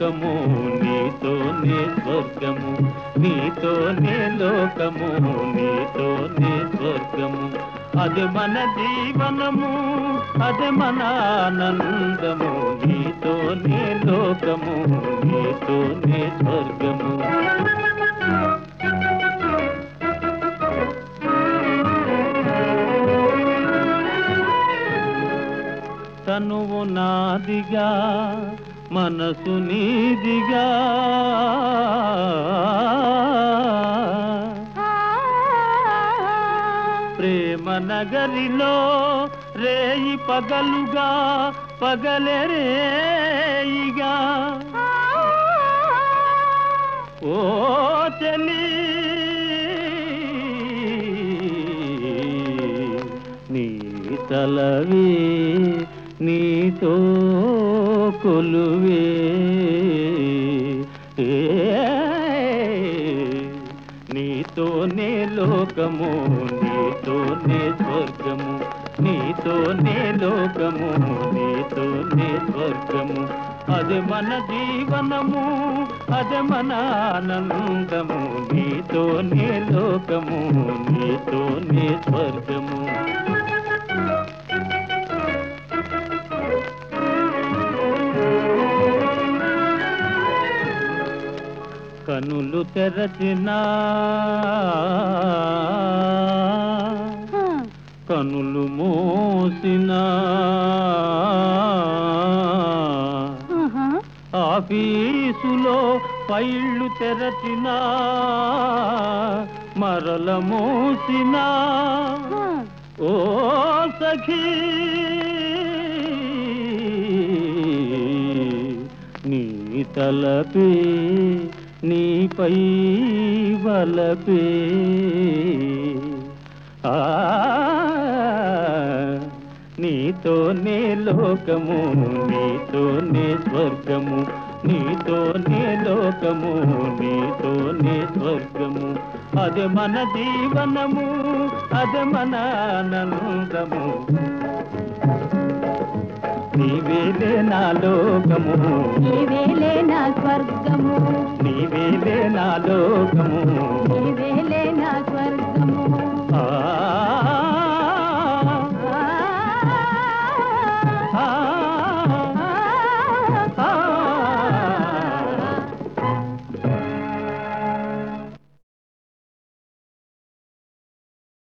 లోకము నీతోనే స్వర్గము నీతోనే లోకము నీతోనే స్వర్గము అది మన జీవనము అది మన ఆనందము నీతోనే లోకము నీతోనే స్వర్గము తనువు నాదిగా మనసు నీదిగా ప్రేమ నగరిలో రేయి పగలుగా పగలే రేయిగా ఓ చలి నీ తలవే నీతో కొలువే ఏ, నీతోనే లోకము నీతోనే స్వర్గము నీతోనే లోకము నీతోనే స్వర్గము అది మన జీవనము అది మన ఆనందము నీతోనే లోకము నీతోనే స్వర్గము కనులు తెరచినా కనులు మోసినా ఆఫీసులో ఫైళ్ళు తెరచినా మరల మోసినా ఓ సఖీ నీ తలపే నీపై వలపే ఆ నీతోనే లోకము నీతోనే స్వర్గము నీతోనే లోకము నీతోనే స్వర్గము అది మన జీవనము అది మన ఆనందము నీవేలే నా లోకము నీవేలే నా స్వర్గము నీవేలే నా లోకము నీవేలే